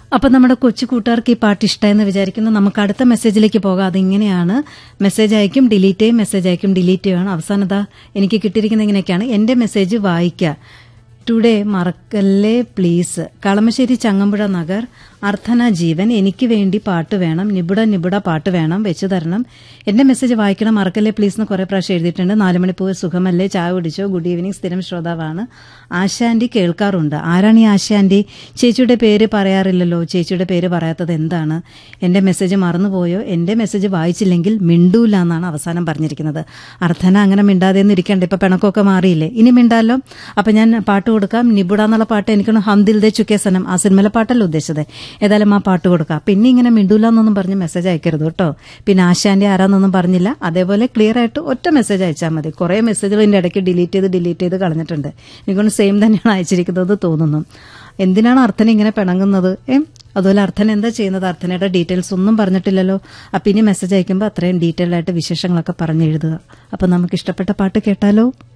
അപ്പൊ നമ്മുടെ കൊച്ചു കൂട്ടുകാർക്ക് ഈ പാട്ട് ഇഷ്ടമെന്ന് വിചാരിക്കുന്നു നമുക്ക് അടുത്ത മെസ്സേജിലേക്ക് പോകാം അതിങ്ങനെയാണ് മെസ്സേജ് അയക്കും ഡിലീറ്റ് ചെയ്യും മെസ്സേജ് അയക്കും ഡിലീറ്റ് ചെയ്യണം അവസാനതാ എനിക്ക് കിട്ടിയിരിക്കുന്നത് ഇങ്ങനെയൊക്കെയാണ് എന്റെ മെസ്സേജ് വായിക്കുക ടുഡേ മറക്കല്ലേ പ്ലീസ് കളമശ്ശേരി ചങ്ങമ്പുഴ നഗർ അർത്ഥന ജീവൻ എനിക്ക് വേണ്ടി പാട്ട് വേണം നിബുട നിബുട പാട്ട് വേണം വെച്ചു തരണം എന്റെ മെസ്സേജ് വായിക്കണം മറക്കല്ലേ പ്ലീസ് എന്ന് കുറെ പ്രാവശ്യം എഴുതിയിട്ടുണ്ട് നാലുമണിപ്പൂവ് സുഖമല്ലേ ചായ കുടിച്ചോ ഗുഡ് ഈവനിങ് സ്ഥിരം ശ്രോതാവാണ് ആശാന്റി കേൾക്കാറുണ്ട് ആരാണ് ഈ ആശാന്റി ചേച്ചിയുടെ പേര് പറയാറില്ലല്ലോ ചേച്ചിയുടെ പേര് പറയാത്തത് എന്താണ് എന്റെ മെസ്സേജ് മറന്നുപോയോ എന്റെ മെസ്സേജ് വായിച്ചില്ലെങ്കിൽ മിണ്ടൂല എന്നാണ് അവസാനം പറഞ്ഞിരിക്കുന്നത് അർത്ഥന അങ്ങനെ മിണ്ടാതെ ഒന്നും ഇരിക്കണ്ട ഇപ്പൊ പിണക്കമൊക്കെ മാറിയില്ലേ ഇനി മിണ്ടാലോ അപ്പൊ ഞാൻ പാട്ട് കൊടുക്കാം നിബുട എന്നുള്ള പാട്ട് എനിക്കൊന്ന് ഹംദിൽ ദേ ചുക്കേ സനം ആ സിനിമയിലെ പാട്ടല്ല ഉദ്ദേശിച്ചത് ഏതായാലും ആ പാട്ട് കൊടുക്കാം പിന്നെ ഇങ്ങനെ മിണ്ടൂല എന്നൊന്നും പറഞ്ഞ് മെസ്സേജ് അയക്കരുത് കേട്ടോ പിന്നെ ആശാന്റെ ആരാന്നൊന്നും പറഞ്ഞില്ല അതേപോലെ ക്ലിയർ ആയിട്ട് ഒറ്റ മെസ്സേജ് അയച്ചാൽ മതി കുറെ മെസ്സേജുകൾ ഇതിന്റെ ഇടയ്ക്ക് ഡിലീറ്റ് ചെയ്ത് ഡിലീറ്റ് ചെയ്ത് കളഞ്ഞിട്ടുണ്ട് എനിക്കൊണ്ട് സെയിം തന്നെയാണ് അയച്ചിരിക്കുന്നത് തോന്നുന്നു എന്തിനാണ് അർത്ഥന ഇങ്ങനെ പിണങ്ങുന്നത് ഏ അതുപോലെ അർത്ഥന എന്താ ചെയ്യുന്നത് അർത്ഥനയുടെ ഡീറ്റെയിൽസ് ഒന്നും പറഞ്ഞിട്ടില്ലല്ലോ അപ്പൊ ഇനി മെസ്സേജ് അയക്കുമ്പോൾ അത്രയും ഡീറ്റെയിൽ ആയിട്ട് വിശേഷങ്ങളൊക്കെ പറഞ്ഞെഴുതുക അപ്പൊ നമുക്ക് ഇഷ്ടപ്പെട്ട പാട്ട് കേട്ടാലോ